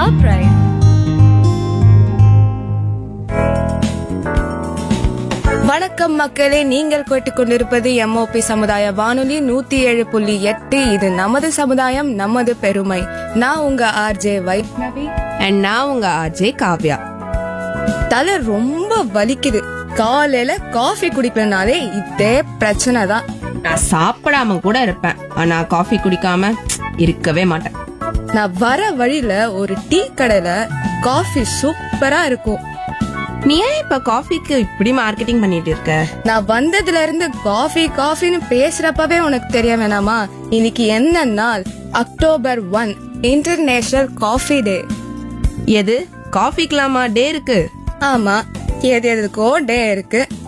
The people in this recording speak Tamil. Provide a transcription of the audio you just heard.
our pride. வணக்கம் மக்களே நீங்கள் கேட்டுக்கொண்டிருப்பது எம்ஓபி சமுதாய வானொலி நூத்தி ஏழு புள்ளி எட்டு இது நமது சமுதாயம் நமது பெருமை நான் உங்க ஆர்ஜே வைஷ்ணவி அண்ட் நான் உங்க ஆர்ஜே காவ்யா தலை ரொம்ப வலிக்குது காலையில காஃபி குடிக்கலனாலே இதே பிரச்சனை தான் நான் சாப்பிடாம கூட இருப்பேன் ஆனா காஃபி குடிக்காம இருக்கவே மாட்டேன் நான் வர வழியில ஒரு டீ கடையில காஃபி சூப்பரா இருக்கும் நீ ஏன் இப்ப காஃபிக்கு இப்படி மார்க்கெட்டிங் பண்ணிட்டு இருக்க நான் வந்ததுல இருந்து காஃபி காஃபின்னு பேசுறப்பவே உனக்கு தெரிய வேணாமா இன்னைக்கு என்ன நாள் October one international coffee day எது காஃபிக்கலாமா டே இருக்கு ஆமா எது எதுக்கோ டே இருக்கு